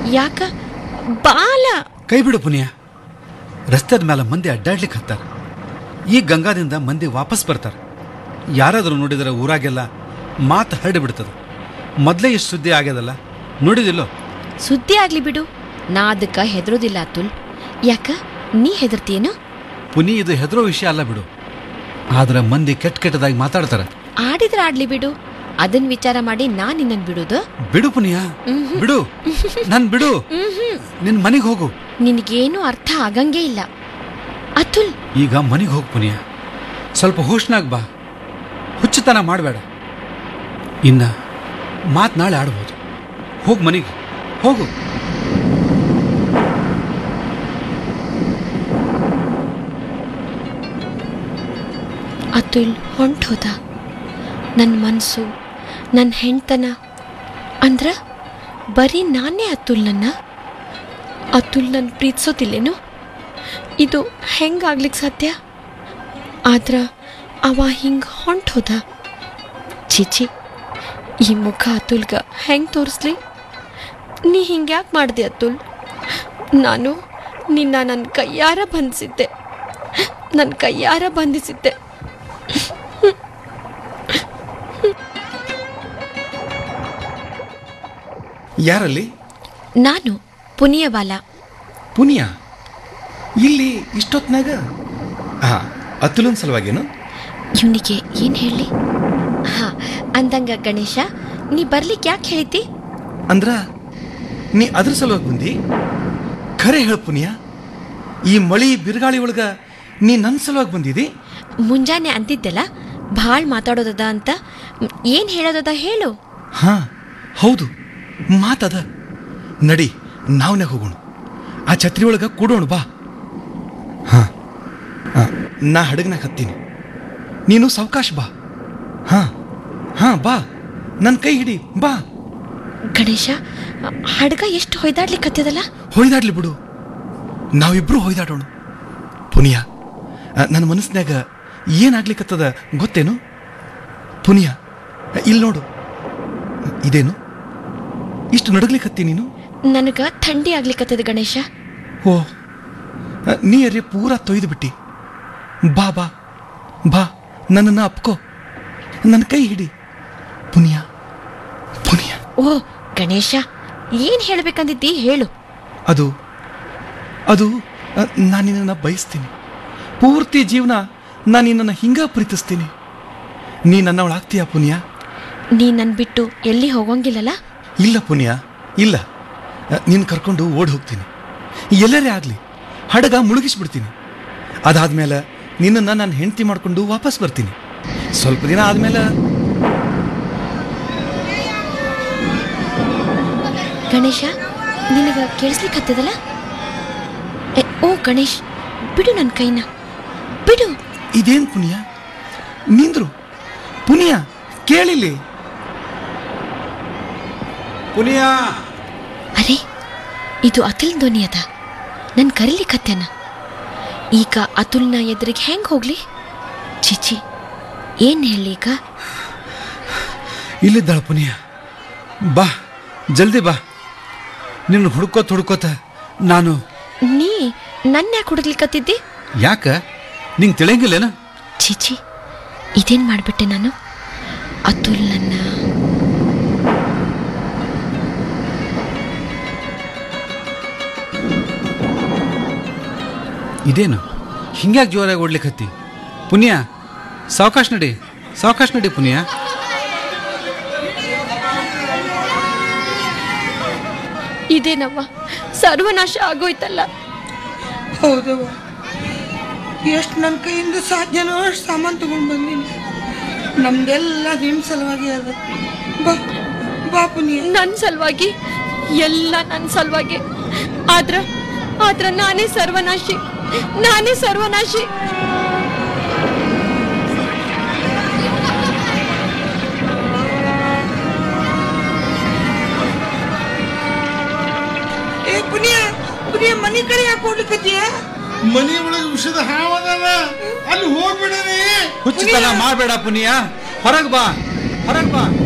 ಯಾಕ ಬಾಲ ಕೈ ಬಿಡು ಪುನಿಯ ರಸ್ತೆದ ಮೇಲೆ ಮಂದಿ ಅಡ್ಡಾಡ್ಲಿಕ್ಕೆ ಹತ್ತಾರ ಈ ಗಂಗಾದಿಂದ ಮಂದಿ ವಾಪಸ್ ಬರ್ತಾರೆ ಯಾರಾದರೂ ನೋಡಿದರೆ ಊರಾಗೆಲ್ಲ ಮಾತು ಹರಡಿ ಬಿಡ್ತದೆ ಮೊದಲೇ ಇಷ್ಟು ಸುದ್ದಿ ಆಗ್ಯದಲ್ಲ ನೋಡಿದಿಲ್ಲೋ ಸುದ್ದಿ ಆಗ್ಲಿ ಬಿಡು ನಾ ಅದಕ್ಕ ಹೆದರೋದಿಲ್ಲ ಅತುಲ್ ಯಾಕ ನೀ ಹೆದರ್ತೀಯೇನು ಪುನಿ ಇದು ಹೆದರೋ ವಿಷಯ ಅಲ್ಲ ಬಿಡು ಆದ್ರೆ ಮಂದಿ ಕೆಟ್ಟ ಕೆಟ್ಟದಾಗಿ ಮಾತಾಡ್ತಾರೆ ಆಡಿದ್ರ ಆಡ್ಲಿ ಬಿಡು ಅದನ್ ವಿಚಾರ ಮಾಡಿ ನಾ ನಿನ್ನನ್ ಬಿಡುದು ಬಿಡು ಪುನಿಯ ಬಿಡು ನನ್ ಬಿಡು ನಿನ್ ಮನೆಗೆ ಹೋಗು ನಿನಗೇನು ಅರ್ಥ ಆಗಂಗೇ ಇಲ್ಲ ಅತುಲ್ ಈಗ ಮನೆಗೆ ಹೋಗು ಪುನಿಯ ಸ್ವಲ್ಪ ಹೋಶ್ನಾಗ್ ಬಾ ಹುಚ್ಚುತನ ಮಾಡಬೇಡ ಇನ್ನ ಮಾತ್ ನಾಳೆ ಆಡ್ಬೋದು ಹೋಗು ಮನೆಗೆ ಹೋಗು ಅತುಲ್ ಹೊಂಟೋದ ನನ್ನ ಮನಸ್ಸು ನನ್ನ ಹೆಣ್ತನ ಅಂದ್ರ ಬರೀ ನಾನೇ ಅತುಲ್ ನನ್ನ ಅತುಲ್ ನನ್ನ ಪ್ರೀತಿಸೋದಿಲ್ಲೇನು ಇದು ಹೆಂಗಾಗ್ಲಿಕ್ಕೆ ಸಾಧ್ಯ ಆದ್ರ ಅವ ಹಿಂಗೆ ಹೊಂಟೋದ ಚಿಚಿ ಈ ಮುಖ ಅತುಲ್ಗ ಹೆಂಗೆ ತೋರಿಸ್ಲಿ ನೀ ಹಿಂಗ್ಯಾಕೆ ಮಾಡಿದೆ ಅತುಲ್ ನಾನು ನಿನ್ನ ನನ್ನ ಕೈಯಾರ ಬಂಧಿಸಿದ್ದೆ ನನ್ನ ಕೈಯಾರ ಬಂಧಿಸಿದ್ದೆ ಯಾರಲ್ಲಿ ನಾನು ಪುನಿಯವಾಲ ಪುನಿಯ ಇಲ್ಲಿ ಇಷ್ಟೊತ್ನಾಗ ಹಾ ಅತುಲನ್ ಸಲುವಾಗೇನು ಇವನಿಗೆ ಏನು ಹೇಳಿ ಹಾ ಅಂದಂಗ ಗಣೇಶ ನೀ ಬರ್ಲಿಕ್ಕೆ ಯಾಕೆ ಹೇಳಿತಿ ಅಂದ್ರ ನೀ ಅದ್ರ ಸಲುವಾಗಿ ಬಂದಿ ಖರೆ ಹೇಳ ಪುನಿಯ ಈ ಮಳಿ ಬಿರುಗಾಳಿ ಒಳಗ ನೀ ನನ್ನ ಸಲುವಾಗಿ ಬಂದಿದಿ ಮುಂಜಾನೆ ಅಂತಿದ್ದೆಲ್ಲ ಭಾಳ ಮಾತಾಡೋದದ ಅಂತ ಏನು ಹೇಳೋದದ ಹೇಳು ಹಾ ಹೌದು ಮಾತದ ನಡಿ ನಾವ್ನೇ ಹೋಗೋಣ ಆ ಛತ್ರಿ ಒಳಗ ಕೂಡೋಣ ಬಾ ಹಾ ಆ, ನಾ ಹಡಗ್ನಾಗ ಹತ್ತೀನಿ ನೀನು ಸಾವಕಾಶ ಬಾ ಹಾ ಹಾ ಬಾ ನನ್ನ ಕೈ ಹಿಡಿ ಬಾ ಗಣೇಶ ಹಡ್ಗ ಎಷ್ಟು ಹೊಯ್ದಾಡ್ಲಿಕ್ಕತ್ತದಲ್ಲ ಹೊಯ್ದಾಡ್ಲಿ ಬಿಡು ನಾವಿಬ್ರು ಹೊಯ್ದಾಡೋಣ ಪುನಿಯ ನನ್ನ ಮನಸ್ಸಿನಾಗ ಏನಾಗ್ಲಿಕ್ಕತ್ತದ ಗೊತ್ತೇನು ಪುನಿಯ ಇಲ್ಲಿ ನೋಡು ಇದೇನು ಇಷ್ಟು ನಡಗ್ಲಿಕ್ಕತ್ತಿ ನೀನು ನನಗ ಥಂಡಿ ಆಗ್ಲಿಕ್ಕತ್ತದ ಗಣೇಶ ಓ ನೀ ಅರೆ ಪೂರಾ ತೊಯ್ದು ಬಿಟ್ಟಿ ಬಾ ಬಾ ಬಾ ನನ್ನನ್ನು ಅಪ್ಕೋ ನನ್ನ ಕೈ ಹಿಡಿ ಪುನಿಯ ಪುನಿಯ ಓ ಗಣೇಶ ಏನು ಹೇಳ್ಬೇಕಂದಿದ್ದಿ ಹೇಳು ಅದು ಅದು ನಾನು ನಿನ್ನನ್ನು ಬಯಸ್ತೀನಿ ಪೂರ್ತಿ ಜೀವನ ನಾನು ನಿನ್ನನ್ನು ಹಿಂಗ ಪ್ರೀತಿಸ್ತೀನಿ ನೀ ನನ್ನವಳಾಗ್ತೀಯ ಪುನಿಯ ನೀ ನನ್ ಬಿಟ್ಟು ಎಲ್ಲಿ ಹೋಗಂಗಿಲ್ಲಲ್ಲ ಇಲ್ಲ ಪುನಿಯ ಇಲ್ಲ ನೀನು ಕರ್ಕೊಂಡು ಓಡ್ ಹೋಗ್ತೀನಿ ಎಲ್ಲರೇ ಆಗಲಿ ಹಡಗ ಮುಳುಗಿಸ್ಬಿಡ್ತೀನಿ ಅದಾದ್ಮೇಲೆ ನಿನ್ನನ್ನು ನಾನು ಹೆಂಡತಿ ಮಾಡ್ಕೊಂಡು ವಾಪಸ್ ಬರ್ತೀನಿ ಸ್ವಲ್ಪ ದಿನ ಆದ್ಮೇಲೆ ಗಣೇಶ ನಿನಗ ಕೇಳಿಸ್ಲಿಕ್ಕತ್ತದಲ್ಲ ಎ, ಓ ಗಣೇಶ್ ಬಿಡು ನನ್ನ ಕೈನ ಬಿಡು ಇದೇನು ಪುನಿಯ ನಿಂದ್ರು ಪುನಿಯ ಕೇಳಿಲಿ ಪುನಿಯ ಅರೆ ಇದು ಅತುಲ್ ಧ್ವನಿ ಅದ ನನ್ ಕರೀಲಿಕ್ಕತ್ತೇನ ಈಗ ಅತುಲ್ನ ಎದುರಿಗೆ ಹೆಂಗ್ ಹೋಗ್ಲಿ ಚಿಚಿ ಏನ್ ಹೇಳಿ ಈಗ ಇಲ್ಲಿದ್ದಾಳ ಪುನಿಯ ಬಾ ಜಲ್ದಿ ಬಾ ನಿನ್ನ ಹುಡ್ಕೋತ ಹುಡ್ಕೋತ ನಾನು ನೀ ನನ್ನ ಯಾಕೆ ಹುಡುಗ್ಲಿಕ್ಕತ್ತಿದ್ದಿ ಯಾಕ ನಿಂಗೆ ತಿಳಿಯಂಗಿಲ್ಲೇನ ಚಿಚಿ ಇದೇನ್ ಮಾಡ್ಬಿಟ್ಟೆ ನಾನು ಅತುಲ್ ನನ್ನ ಇದೇನು ಹಿಂಗ್ಯಾಕೆ ಜೋರಾಗಿ ಓಡ್ಲಿಕ್ಕತ್ತಿ ಪುನಿಯ ಸಾವಕಾಶ ನಡಿ ಸಾವಕಾಶ ನಡಿ ಪುನಿಯ ಇದೇನವ್ವ ಸರ್ವನಾಶ ಆಗೋಯ್ತಲ್ಲ ಹೌದವ್ವ ಎಷ್ಟು ನನ್ನ ಕೈಯಿಂದ ಸಾಧ್ಯನೋ ಅಷ್ಟು ಸಾಮಾನು ತಗೊಂಡು ಬಂದೀನಿ ನಮ್ದೆಲ್ಲ ನಿಮ್ಮ ಸಲುವಾಗಿ ಅದ ಬಾ ಬಾಪು ನೀ ನನ್ನ ಸಲುವಾಗಿ ಎಲ್ಲ ನನ್ನ ಸಲುವಾಗಿ ಆದ್ರ ಆದ್ರ ನಾನೇ ಸರ್ವನಾಶಿ ನಾನೇ ಸರ್ವನಾಶಿ ಏ ಪುನಿಯ ಪುನಿಯ ಮನೆ ಕಡೆ ಯಾಕೆ ಹೋಗ್ಲಿಕ್ಕತ್ತೀಯ ಮನಿ ಒಳಗೆ ವಿಷದ ಹಾವದಲ್ಲ ಅಲ್ಲಿ ಹೋಗ್ಬಿಡರಿ ಹುಚ್ಚುತನ ಮಾಡಬೇಡ ಪುನಿಯ ಹೊರಗೆ ಬಾ ಹೊರಗೆ ಬಾ